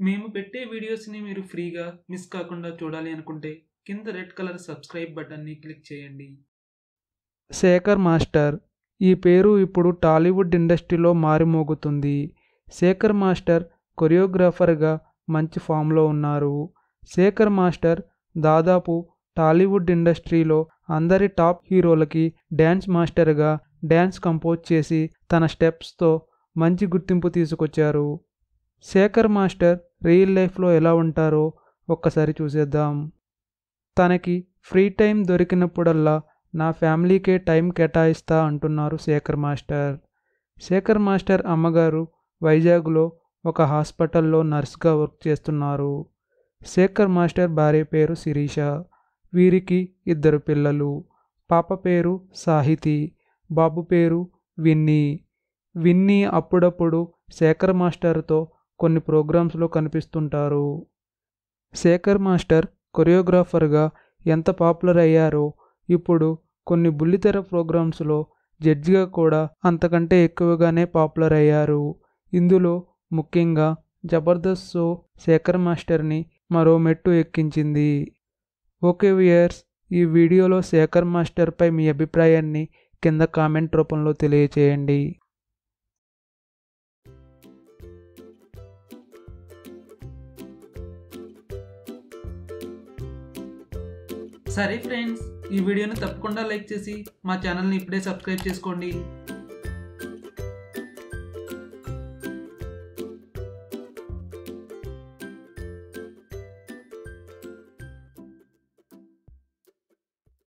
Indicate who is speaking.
Speaker 1: మేము పెట్టే వీడియోస్ని మీరు ఫ్రీగా మిస్ కాకుండా చూడాలి అనుకుంటే కింద రెడ్ కలర్ సబ్స్క్రైబ్ బటన్ని క్లిక్ చేయండి
Speaker 2: శేఖర్ మాస్టర్ ఈ పేరు ఇప్పుడు టాలీవుడ్ ఇండస్ట్రీలో మారిమోగుతుంది శేఖర్ మాస్టర్ కొరియోగ్రాఫర్గా మంచి ఫామ్లో ఉన్నారు శేఖర్ మాస్టర్ దాదాపు టాలీవుడ్ ఇండస్ట్రీలో అందరి టాప్ హీరోలకి డ్యాన్స్ మాస్టర్గా డ్యాన్స్ కంపోజ్ చేసి తన స్టెప్స్తో మంచి గుర్తింపు తీసుకొచ్చారు శేఖర్ మాస్టర్ రియల్ లైఫ్లో ఎలా ఉంటారో ఒక్కసారి చూసేద్దాం తనకి ఫ్రీ టైం దొరికినప్పుడల్లా నా ఫ్యామిలీకే టైం కేటాయిస్తా అంటున్నారు శేఖర్ మాస్టర్ శేఖర్ మాస్టర్ అమ్మగారు వైజాగ్లో ఒక హాస్పిటల్లో నర్స్గా వర్క్ చేస్తున్నారు శేఖర్ మాస్టర్ భార్య పేరు శిరీష వీరికి ఇద్దరు పిల్లలు పాప పేరు సాహితి బాబు పేరు విన్నీ విన్నీ అప్పుడప్పుడు శేఖర్ మాస్టర్తో కొన్ని ప్రోగ్రామ్స్లో కనిపిస్తుంటారు శేఖర్ మాస్టర్ కొరియోగ్రాఫర్గా ఎంత పాపులర్ అయ్యారో ఇప్పుడు కొన్ని బుల్లితెర ప్రోగ్రామ్స్లో జడ్జిగా కూడా అంతకంటే ఎక్కువగానే పాపులర్ అయ్యారు ఇందులో ముఖ్యంగా జబర్దస్త్ షో శేఖర్ మాస్టర్ని మరో మెట్టు ఎక్కించింది ఓకే వియర్స్ ఈ వీడియోలో శేఖర్ మాస్టర్పై మీ అభిప్రాయాన్ని కింద కామెంట్ రూపంలో తెలియచేయండి
Speaker 1: సరే ఫ్రెండ్స్ ఈ వీడియోని తప్పకుండా లైక్ చేసి మా ఛానల్ని ఇప్పుడే సబ్స్క్రైబ్ చేసుకోండి